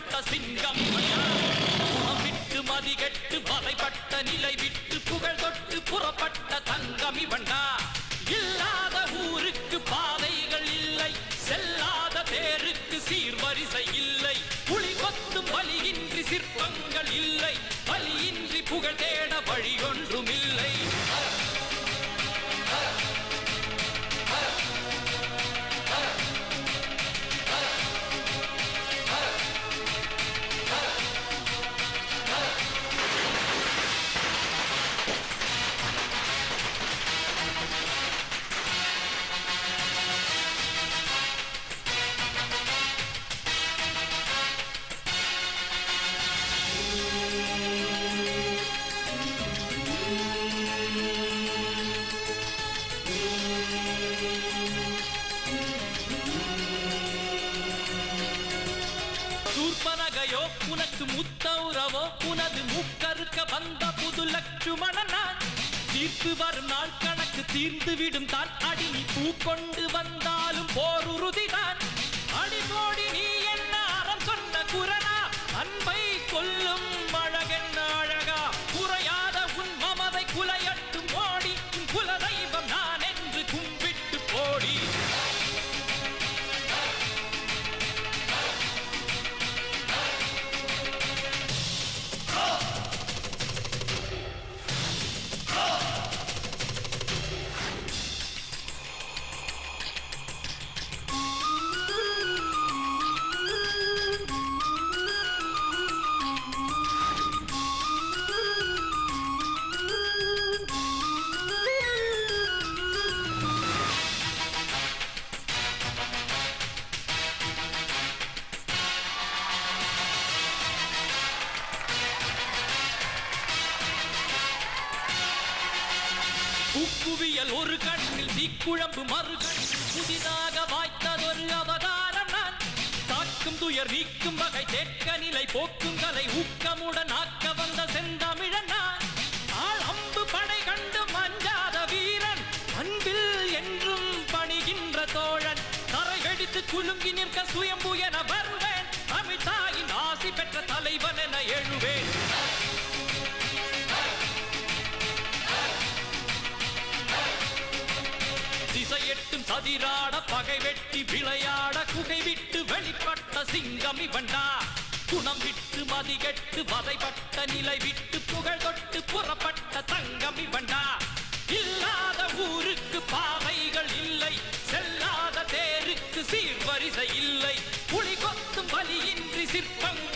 வதைப்பட்ட சிங்கம் இவன்டா. குணம் விட்டு மதிகெட்டு வதைப்பட்ட நிலை விட்டு புகழ் தொட்டு புறப்பட்ட தங்கம் இவன்டா இல்லாத ஊருக்கு பாதைகள் இல்லை செல்லாத தேருக்கு சீர்வரிசை இல்லை புலி கொத்தும் வலியின்றி சிற்பங்கள் இல்லை வலியின்றி புகழ் தேட வழி ஒன்றும் இல்லை சூர்பனகையோ உனக்கு முத்தௌரவோ உனது முக்கருக்க வந்த புது லட்சுமணன் நான் தீர்ப்பு வரும் நாள் கணக்கு தீர்ந்து விடும் தான் அடி நீ பூ கொண்டு வந்தாலும் போர் உறுதிதான் அடி போடி நீ என்ன அறம் சொன்ன குரனா அன்பை கொல்லும் அழகென்ன அழகா குறையாத உன் மமதை குலையட்டும் ஓடி உன் குலதெய்வம் நான் என்று கும்பிட்டு போடி உப்புவியல் ஒரு கண்ணில் தீக்குழம்பு மறு கண்ணில் புதிதாக வாய்த்ததொரு அவதாரம் நான் தாக்கும் துயர் நீக்கும் வகை தேக்க நிலை போக்கும் கலை ஊக்கமுடன் ஆக்க வந்த செந்தமிழன் நான் ஆள் அம்பு படை கண்டு மஞ்சாத வீரன் அன்பில் என்றும் பணிகின்ற தோழன் தரை வெடித்து குலுங்கி நிற்க சுயம்பு என வருவேன் தமிழ்தாயின் ஆசி பெற்ற தலைவன் என எழுவேன் திசையெட்டும் சதிராட பகை வெட்டி விளையாட குகை விட்டு வெளிப்பட்ட சிங்கம் இவன்டா குணம் விட்டு மதிகெட்டு வதைப்பட்ட நிலை விட்டு புகழ் தொட்டு புறப்பட்ட தங்கம் இவன்டா இல்லாத ஊருக்கு பாதைகள் இல்லை செல்லாத தேருக்கு சீர்வரிசை இல்லை புலி கொத்தும் வலியின்றி சிற்பங்கள்